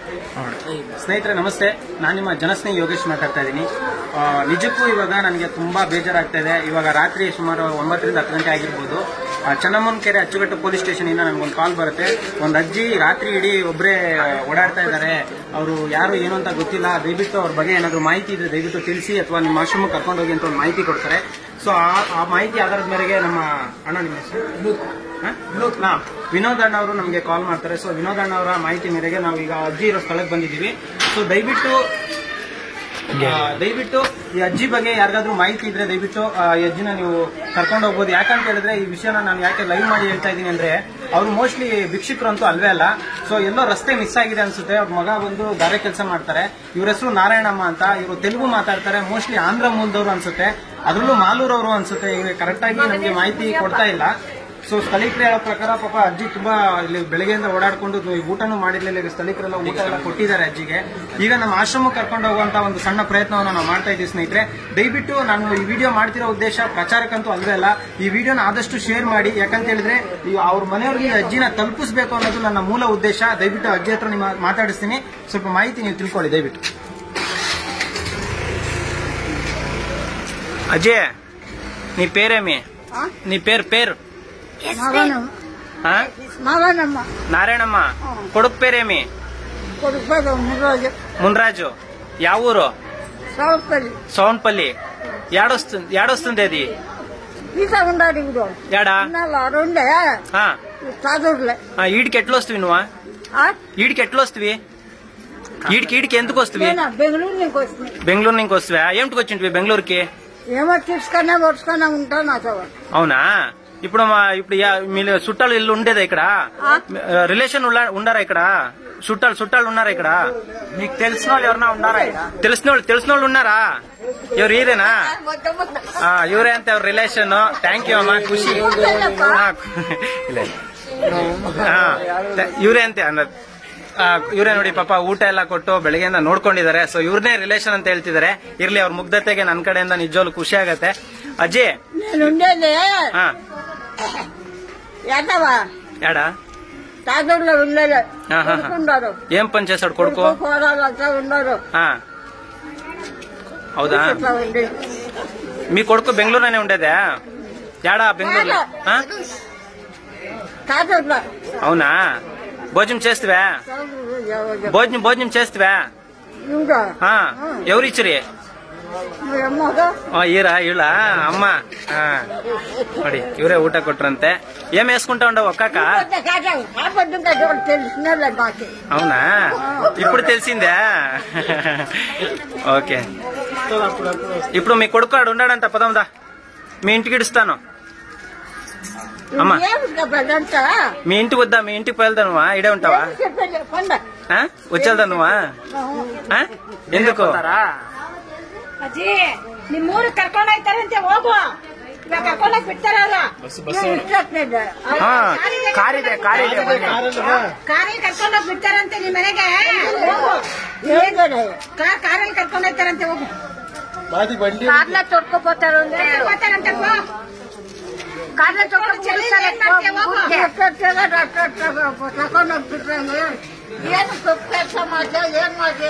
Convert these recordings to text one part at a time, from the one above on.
ಸ್ನೇಹಿತರೆ ನಮಸ್ತೆ ನಾನು ನಿಮ್ಮ ಜನಸ್ನೇಹಿ ಯೋಗೇಶ್ ಮಾತಾಡ್ತಾ ಇದ್ದೀನಿ ಆ, ನಿಜಕ್ಕೂ ಇವಾಗ ನನಗೆ ತುಂಬಾ ಬೇಜಾರಾಗ್ತಾ ಇದೆ ಇವಾಗ ರಾತ್ರಿ ಸುಮಾರು ಒಂಬತ್ತರಿಂದ ಹತ್ತು ಗಂಟೆ ಆಗಿರ್ಬೋದು ಆ, ಚನ್ನಮ್ಮನ ಕೆರೆ ಅಚ್ಚುಕಟ್ಟು ಪೊಲೀಸ್ ಸ್ಟೇಷನ್ ಇಂದ ನನಗೊಂದು ಕಾಲ್ ಬರುತ್ತೆ ಒಂದು ಅಜ್ಜಿ ರಾತ್ರಿ ಇಡೀ ಒಬ್ಬರೇ ಓಡಾಡ್ತಾ ಇದ್ದಾರೆ ಅವರು ಯಾರು ಏನು ಅಂತ ಗೊತ್ತಿಲ್ಲ ದಯವಿಟ್ಟು ಅವ್ರ ಬಗ್ಗೆ ಏನಾದರೂ ಮಾಹಿತಿ ಇದ್ರೆ ದಯವಿಟ್ಟು ತಿಳಿಸಿ ಅಥವಾ ನಿಮ್ಮ ಆಶ್ರಮಕ್ಕೆ ಕರ್ಕೊಂಡೋಗಿ ಅಂತ ಒಂದು ಮಾಹಿತಿ ಕೊಡ್ತಾರೆ ಸೊ ಆ ಮಾಹಿತಿ ಆಧಾರದ ಮೇರೆಗೆ ನಮ್ಮ ಅಣ್ಣ ನಿಮ್ಮ ಹೆಸರು ಹ? ಹಾ, ವಿನೋದ್ ಅಣ್ಣ ಅವರು ನಮಗೆ ಕಾಲ್ ಮಾಡ್ತಾರೆ ಸೊ ವಿನೋದ್ ಅಣ್ಣ ಅವರ ಮಾಹಿತಿ ಮೇರೆಗೆ ನಾವು ಈಗ ಅಜ್ಜಿ ಇರೋ ಸ್ಥಳಕ್ಕೆ ಬಂದಿದ್ದೀವಿ ಸೊ ದಯವಿಟ್ಟು ಆ, ದಯವಿಟ್ಟು ಈ ಅಜ್ಜಿ ಬಗ್ಗೆ ಯಾರಿಗಾದ್ರೂ ಮಾಹಿತಿ ಇದ್ರೆ ದಯವಿಟ್ಟು ಆ, ಈ ಅಜ್ಜಿನ ನೀವು ಕರ್ಕೊಂಡು ಹೋಗ್ಬೋದು ಯಾಕಂತ ಹೇಳಿದ್ರೆ ಈ ವಿಷಯನ ನಾನು ಯಾಕೆ ಲೈವ್ ಮಾಡಿ ಹೇಳ್ತಾ ಇದ್ದೀನಿ ಅಂದ್ರೆ ಅವ್ರು ಮೋಸ್ಟ್ಲಿ ಭಿಕ್ಷುಕರು ಅಂತೂ ಅಲ್ವೇ ಅಲ್ಲ ಸೊ ಎಲ್ಲೋ ರಸ್ತೆ ಮಿಸ್ ಆಗಿದೆ ಅನ್ಸುತ್ತೆ ಅವ್ರ ಮಗ ಬಂದು ಗಾರೆ ಕೆಲಸ ಮಾಡ್ತಾರೆ ಇವ್ರ ಹೆಸರು ನಾರಾಯಣಮ್ಮ ಅಂತ ಇವರು ತೆಲುಗು ಮಾತಾಡ್ತಾರೆ ಮೋಸ್ಟ್ಲಿ ಆಂಧ್ರ ಮೂಲದವರು ಅನ್ಸುತ್ತೆ ಅದರಲ್ಲೂ ಮಾಲೂರವರು ಅನ್ಸುತ್ತೆ ಇವ್ರಿಗೆ ಕರೆಕ್ಟ್ ಆಗಿ ನಮಗೆ ಮಾಹಿತಿ ಕೊಡ್ತಾ ಇಲ್ಲ ಸೊ ಸ್ಥಳೀಕರು ಹೇಳೋ ಪ್ರಕಾರ ಪಾಪ ಅಜ್ಜಿ ತುಂಬಾ ಇಲ್ಲಿ ಬೆಳಗ್ಗೆಯಿಂದ ಓಡಾಡ್ಕೊಂಡು ಈ ಊಟನೂ ಮಾಡಿರ್ಲಿಲ್ಲ ಈಗ ಸ್ಥಳೀಕರೆಲ್ಲ ಊಟ ಎಲ್ಲ ಕೊಟ್ಟಿದ್ದಾರೆ ಅಜ್ಜಿಗೆ ಈಗ ನಮ್ಮ ಆಶ್ರಮಕ್ಕೆ ಕರ್ಕೊಂಡು ಹೋಗುವಂತ ಒಂದು ಸಣ್ಣ ಪ್ರಯತ್ನವನ್ನು ನಾವು ಮಾಡ್ತಾ ಇದ್ದೀವಿ ಸ್ನೇಹಿತರೆ ದಯವಿಟ್ಟು ನಾನು ಈ ವಿಡಿಯೋ ಮಾಡ್ತಿರೋ ಉದ್ದೇಶ ಪ್ರಚಾರಕ್ಕಂತೂ ಅಲ್ವೇ ಅಲ್ಲ ಈ ವಿಡಿಯೋನ ಆದಷ್ಟು ಶೇರ್ ಮಾಡಿ ಯಾಕಂತ ಹೇಳಿದ್ರೆ ಈ ಅವ್ರ ಮನೆಯವ್ರಿಗೆ ಈ ಅಜ್ಜಿನ ತಲುಪಿಸಬೇಕು ಅನ್ನೋದು ನನ್ನ ಮೂಲ ಉದ್ದೇಶ ದಯವಿಟ್ಟು ಅಜ್ಜಿ ಹತ್ರ ನಿಮ್ಮ ಮಾತಾಡಿಸ್ತೀನಿ ಸ್ವಲ್ಪ ಮಾಹಿತಿ ನೀವು ತಿಳ್ಕೊಳ್ಳಿ ದಯವಿಟ್ಟು ಅಜಯ್ నీ పేరేమి నీ పేరు పేరు మగను ఆ? మగనమ్మ నారాయణమ్మ కొడుకు పేరేమి కొడుకు మురోజు మున్రాజు యా ఊరు సౌకర్యం సౌండ్పల్లి ఏడొస్తుంది ఏడొస్తుంది అది ఈత ఉండాలి ఇప్పుడు ఏడా ఇన్నాళ్ళు రెండే ఆ, చదువులే ఆ, ఈడికి ఎట్లా వస్తుంది నువ్వు ఈడికి ఎట్లా వస్తుంది ఈడికి ఈడికి ఎందుకు వస్తుంది నేను బెంగళూరు నీకు వస్తుంది బెంగళూరు నుంచి వస్తువా ఏమిటికి వచ్చింటివి బెంగళూరుకి ఏమో తీసుకునే పడుచుకునే ఉంటాను నాతో అవునా ఇప్పుడు మా ఇప్పుడు యా- మీ చుట్టాలు ఇల్లు ఉండేదా ఇక్కడ ఆ? రిలేషన్ ఉండారా ఇక్కడ చుట్టాలు చుట్టాలు ఉన్నారా ఇక్కడ మీకు తెలిసిన వాళ్ళు ఎవరన్నా ఉన్నారా తెలిసిన వాళ్ళు తెలిసిన వాళ్ళు ఉన్నారా ఎవరు ఈరేనా ఆ, ಇವರೇ ಅಂತ ಅವ್ರ ರಿಲೇಷನ್ ಥ್ಯಾಂಕ್ ಯು ಅಮ್ಮ ಖುಷಿ ಹಾ, ಇಲ್ಲ ಹಾ, ತ- ಇವರೇ ಅಂತೆ ಅನ್ನೋದು ಆ, ಇವರೇ ನೋಡಿ ಪಾಪ ಊಟ ಎಲ್ಲ ಕೊಟ್ಟು ಬೆಳಗ್ಗೆಯಿಂದ ನೋಡ್ಕೊಂಡಿದ್ದಾರೆ ಸೊ ಇವ್ರನ್ನೇ ರಿಲೇಷನ್ ಅಂತ ಹೇಳ್ತಿದ್ದಾರೆ ಇರ್ಲಿ ಅವ್ರ ಮುಗ್ಧತೆಗೆ ನನ್ನ ಕಡೆಯಿಂದ ನಿಜವಾಗ್ಲು ಖುಷಿ ಆಗತ್ತೆ ಅಜ್ಜಿ నేను ఉండేది ಹಾ ఎదవా ಯಾಡ చదువులో ఉండేది ಹಾ, ಹಾ, ಹಾ. కొడుకుంటారు ఏం పని చేస్తాడు కొడుకు కోడలు అంతా ఉన్నారు ಹಾ ಹೌದಾ ఇట్లా ఉండేది మీ కొడుకు బెంగళూరులోనే ఉండేదా యాడా బెంగళూరు చదువులో అవునా భోజనం చేస్తువా భోజనం భోజనం చేస్తువా ఇంకా ಹಾ ఎవరిచ్చిರಿ మీ అమ్మతో ಆ, ಈರಾ ಇಲ್ಲ ಅಮ್ಮ ಹಾ ನೋಡಿ ಇವರೇ ಊಟ ಕೊಟ್ರಂತೆ ಏನ್ వేసుకుంటా ఉండవు ఒక్కాక అబద్ధం కదా తెలిసిన మాకు అవునా ఇప్పుడు తెలిసిందా ఓకే ఇప్పుడు మీ కొడుకు ఆడు ఉన్నాడంట పదందా మీ ఇంటికి ఇడుస్తాను అమ్మ ఏమిటంతా మీ ఇంటికి వద్దా మీ ఇంటికి వెళ్దా నువ్వా ఇడే ఉంటావా చెప్పండి కొండ ఆ? వచ్చేద్దా నువ్వా ఆ? ఎందుకు ಅಜ್ಜಿ ನಿಮ್ಮೂರು ಕರ್ಕೊಂಡು ಹೋಯ್ತಾರಂತೆ ಹೋಗು ಇವಾಗ ಕರ್ಕೊಂಡು ಹೋಗಿ ಬಿಡ್ತಾರಲ್ಲ ಹಾ ಕಾರಿದೆ ಕಾರಿದೆ ಬನ್ನಿ. ಕಾರಲ್ಲಿ ಕರ್ಕೊಂಡು ಹೋಗಿ ಬಿಡ್ತಾರಂತೆ ನಿಮ್ ಮನೆಗೆ ಹೋಗು ಕಾರ್ ಕಾರಲ್ಲಿ ಕರ್ಕೊಂಡು ಹೋಯ್ತಾರಂತೆ ಹೋಗು కార్లో తొట్టుకుపోతారు ಹೋಗ್ತಾರಂತೆ ಹೋ. కార్లో చెల్లి ಏನ್ ಮಾಡ್ತೀಯ? ಹೋಗು. ಏನು ತಪ್ಪು ಸಮಾಜ ಏನ್ ಮಾಡಿ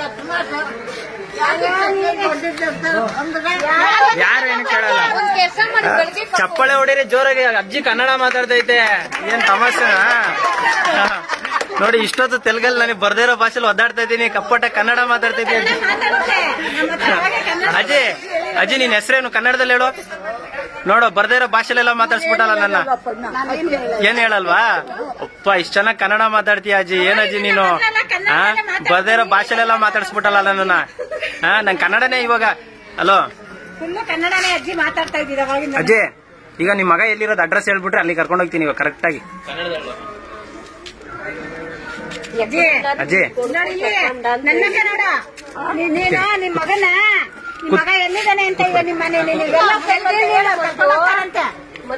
ಯಾರೇನು ಕೇಳಲ್ಲ ಚಪ್ಪಳೆ ಹೊಡೀರಿ ಜೋರಾಗಿ ಅಜ್ಜಿ ಕನ್ನಡ ಮಾತಾಡ್ತೈತೆ ಏನ್ ತಮಾಷೆನಾ ನೋಡಿ ಇಷ್ಟೊತ್ತು ತೆಲುಗಲ್ಲಿ ನನಗೆ ಬರ್ದಿರೋ ಭಾಷೆಲಿ ಒದ್ದಾಡ್ತಾ ಇದ್ದೀನಿ ಕಪ್ಪಟ ಕನ್ನಡ ಮಾತಾಡ್ತಾ ಇದ್ದೀನಿ ಅಜ್ಜಿ ಮಾತಾಡುತ್ತೆ. ನಮ್ಮ ಹತ್ರ ಅವಾಗೆ ಕನ್ನಡ ಅಜ್ಜಿ ಅಜ್ಜಿ ನಿನ್ ಹೆಸರೇನು ಕನ್ನಡದಲ್ಲಿ ಹೇಳು ನೋಡು ಬರ್ದಿರೋ ಭಾಷೆಲೆಲ್ಲ ಮಾತಾಡ್ಸ್ಬಿಟ್ಟಲ್ಲ ನನ್ನ ಏನ್ ಹೇಳಲ್ವಾ ಅಪ್ಪ ಇಷ್ಟ ಚೆನ್ನಾಗಿ ಕನ್ನಡ ಮಾತಾಡ್ತೀಯ ಅಜ್ಜಿ ಏನ್ ಅಜ್ಜಿ ನೀನು ಹಾ ಬರ್ದಿರೋ ಭಾಷೆಲೆಲ್ಲ ಮಾತಾಡ್ಸ್ಬಿಟ್ಟಲ್ಲ ನನ್ನನ್ನ ಹಾ ನಂಗೆ ಕನ್ನಡನೇ ಇವಾಗ ಹಲೋ ಫುಲ್ಲು ಕನ್ನಡನೇ ಅಜ್ಜಿ ಮಾತಾಡ್ತಾ ಇದ್ದೀರ ಅವಾಗಿಂದ ಅಜ್ಜಿ ಈಗ ನಿಮ್ ಮಗ ಎಲ್ಲಿರೋದು ಅಡ್ರೆಸ್ ಹೇಳ್ಬಿಟ್ರೆ ಅಲ್ಲಿ ಕರ್ಕೊಂಡು ಹೋಗ್ತೀನಿ ಇವಾಗ ಕರೆಕ್ಟ್ ಆಗಿ ಅಜ್ಜಿ ಅಜ್ಜಿ ನೋಡಿ ಇಲ್ಲಿ, ನನ್ನಂಗೆ ನೋಡ ನೀ- ನೀನು ನಿಮ್ ಮಗನ ನಿಮ್ ಮಗ ಎಲ್ಲಿದ್ದಾನೆ ಅಂತ ಈಗ ನಿಮ್ಮ ಮನೆ ನಿನಗೆಲ್ಲ ಕರ್ಕೊಂಡು ಹೋಗ್ತಾರಂತೆ.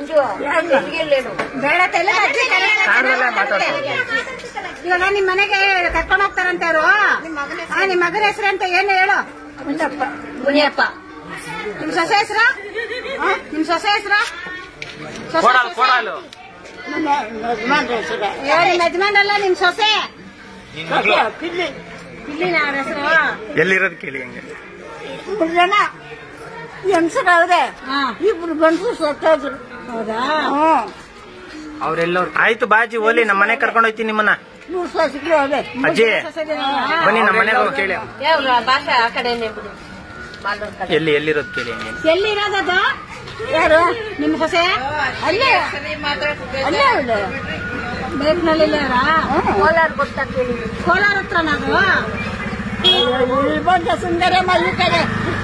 ಬೇಡ ತೆಲುಗು ಅಜ್ಜಿ ಕನ್ನಡ ಕನ್ನಡದಲ್ಲೇ ಮಾತಾಡು. ಇವಾಗ ನಿಮ್ ಮನೆಗೆ ಕರ್ಕೊಂಡು ಹೋಗ್ತಾರಂತೆ ಅವರು ಆ, ನಿಮ್ ಮಗನ ಹೆಸರು ಅಂತ ಏನು ಹೇಳು ಮುನಿಯಪ್ಪ ನಿಮ್ ಸೊಸೆ ಹೆಸರು ನಿಮ್ ಸೊಸೆ ಹೆಸರು ಕೊಡಲ್ ಕೊಡಲು ನಿಮ್ ಯಜಮಾನ್ ಅಲ್ಲ ನಿಮ್ ಸೊಸೆ ಇಲ್ಲಿ ಅವ್ರ ಹೆಸರು ಎಲ್ಲಿರೋದು ಕೇಳಿ ಹಂಗೆ ಮೂರು ಜನ ಹೆಂಗಸರು ಅವ್ರೆ ಹಾ ಇಬ್ರು ಗಂಡಸರು ಸತ್ತೋದ್ರು ಹೌದಾ ಹ್ಮ್ ಅವ್ರೆಲ್ಲೋರು ಆಯ್ತು ಬಾಜಿ ಓಲಿ ನಮ್ಮ ಮನೆ ಕರ್ಕೊಂಡು ಹೋಯ್ತೀನಿ ನಿಮ್ಮನ್ನ ಮೂರು ಸಸಿಗಳು ಅವ್ರೆ ಅಜ್ಜಿ ಬನ್ನಿ ನಮ್ಮ ಮನೆಗೆ ಹೋಗಿ ಕೇಳಿ ಭಾಷೆ ಆ ಕಡೆನೇ ಬಿಡು ಮಾಲೂರ್ ಕಡೆ ಎಲ್ಲಿ ಎಲ್ಲಿರೋದು ಕೇಳಿ ಹಂಗೆ ಎಲ್ಲಿ ಇರೋದದು ಯಾರು ನಿಮ್ಮ ಸೊಸೆ ಅಲ್ಲೇ ಅಲ್ಲೇ ಅವ್ರೆ ಬೇಕ್ನಲ್ಲಿ ಕೋಲಾರ ಗೊತ್ತಾ ಕೇಳಿ ಕೋಲಾರ ಹತ್ರ ನಾವು ಇಲ್ಲಿ ಬಂದ ಸುಂದರಮ್ಮ ಈ ಕಡೆ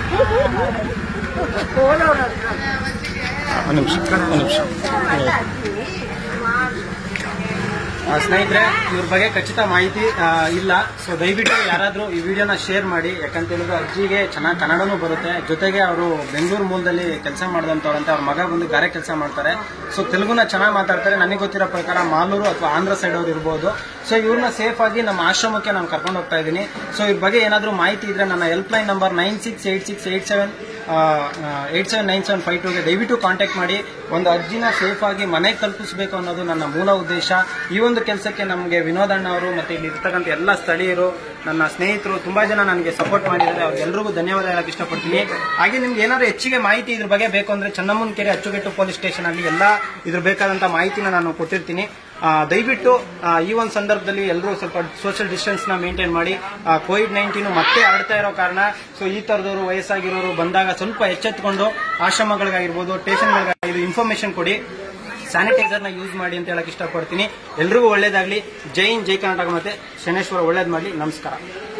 ಕೋಲಾರ ಹತ್ರ. ಒಂದು ನಿಮಿಷ ಒಂದು ನಿಮಿಷ ಆ, ಸ್ನೇಹಿತರೆ ಇವ್ರ ಬಗ್ಗೆ ಖಚಿತ ಮಾಹಿತಿ ಆ, ಇಲ್ಲ ಸೊ ದಯವಿಟ್ಟು ಯಾರಾದರೂ ಈ ವಿಡಿಯೋನ ಶೇರ್ ಮಾಡಿ ಯಾಕಂತ ಹೇಳಿದ್ರೆ ಅಜ್ಜಿಗೆ ಚೆನ್ನಾಗಿ ಕನ್ನಡನೂ ಬರುತ್ತೆ ಜೊತೆಗೆ ಅವರು ಬೆಂಗಳೂರು ಮೂಲದಲ್ಲಿ ಕೆಲಸ ಮಾಡಿದಂಥವ್ರಂತೆ ಅವ್ರ ಮಗ ಬಂದು ಗಾರೆ ಕೆಲಸ ಮಾಡ್ತಾರೆ ಸೊ ತೆಲುಗುನ ಚೆನ್ನಾಗಿ ಮಾತಾಡ್ತಾರೆ ನನಗೆ ಗೊತ್ತಿರೋ ಪ್ರಕಾರ ಮಾಲೂರು ಅಥವಾ ಆಂಧ್ರ ಸೈಡ್ ಅವ್ರು ಇರ್ಬೋದು ಸೊ ಇವ್ರನ್ನ ಸೇಫ್ ಆಗಿ ನಮ್ಮ ಆಶ್ರಮಕ್ಕೆ ನಾನು ಕರ್ಕೊಂಡು ಹೋಗ್ತಾ ಇದ್ದೀನಿ ಸೊ ಇವ್ರ ಬಗ್ಗೆ ಏನಾದರೂ ಮಾಹಿತಿ ಇದ್ರೆ ನನ್ನ helpline number nine six eight six eight seven eight seven nine seven five ಟೂಗೆ ದಯವಿಟ್ಟು ಕಾಂಟ್ಯಾಕ್ಟ್ ಮಾಡಿ ಒಂದು ಅರ್ಜಿನ ಸೇಫ್ ಆಗಿ ಮನೆಗೆ ತಲುಪಿಸಬೇಕು ಅನ್ನೋದು ನನ್ನ ಮೂಲ ಉದ್ದೇಶ ಈ ಒಂದು ಕೆಲಸಕ್ಕೆ ನಮಗೆ ವಿನೋದ್ ಅಣ್ಣ ಅವರು ಮತ್ತೆ ಇಲ್ಲಿ ಇರ್ತಕ್ಕಂಥ ಎಲ್ಲ ಸ್ಥಳೀಯರು ನನ್ನ ಸ್ನೇಹಿತರು ತುಂಬಾ ಜನ ನನಗೆ ಸಪೋರ್ಟ್ ಮಾಡಿದ್ದಾರೆ ಅವ್ರಿಗೆಲ್ಲರಿಗೂ ಧನ್ಯವಾದ ಹೇಳಕ್ ಇಷ್ಟಪಡ್ತೀನಿ ಹಾಗೆ ನಿಮ್ಗೆ ಏನಾದ್ರು ಹೆಚ್ಚಿಗೆ ಮಾಹಿತಿ ಇದ್ರ ಬಗ್ಗೆ ಬೇಕು ಅಂದ್ರೆ ಚನ್ನಮ್ಮನ ಕೆರೆ ಅಚ್ಚುಗೆಟ್ಟು ಪೊಲೀಸ್ ಸ್ಟೇಷನ್ ಅಲ್ಲಿ ಎಲ್ಲ ಇದ್ರ ಬೇಕಾದಂತ ಮಾಹಿತಿನ ನಾನು ಕೊಟ್ಟಿರ್ತೀನಿ ಆ, ದಯವಿಟ್ಟು ಆ, ಈ ಒಂದು ಸಂದರ್ಭದಲ್ಲಿ ಎಲ್ಲರೂ ಸ್ವಲ್ಪ ಸೋಷಿಯಲ್ ಡಿಸ್ಟೆನ್ಸ್ ನ ಮೇಂಟೈನ್ ಮಾಡಿ ಕೋವಿಡ್ ನೈನ್ಟೀನ್ ಮತ್ತೆ ಹರಡ್ತಾ ಇರೋ ಕಾರಣ ಸೊ ಈ ತರದವರು ವಯಸ್ಸಾಗಿರೋರು ಬಂದಾಗ ಸ್ವಲ್ಪ ಎಚ್ಚೆತ್ಕೊಂಡು ಆಶ್ರಮಗಳಿಗಾಗಿರ್ಬೋದು ಸ್ಟೇಷನ್ಗಳಿಗಾಗಿರ್ಬೋದು ಇನ್ಫಾರ್ಮೇಶನ್ ಕೊಡಿ ಸ್ಯಾನಿಟೈಸರ್ ನ ಯೂಸ್ ಮಾಡಿ ಅಂತ ಹೇಳಕ್ ಇಷ್ಟಪಡ್ತೀನಿ ಎಲ್ರಿಗೂ ಒಳ್ಳೇದಾಗ್ಲಿ ಜೈ ಹಿಂದ್ ಜೈ ಕರ್ನಾಟಕ ಮತ್ತೆ ಶನೇಶ್ವರ ಒಳ್ಳೇದ್ ಮಾಡ್ಲಿ ನಮಸ್ಕಾರ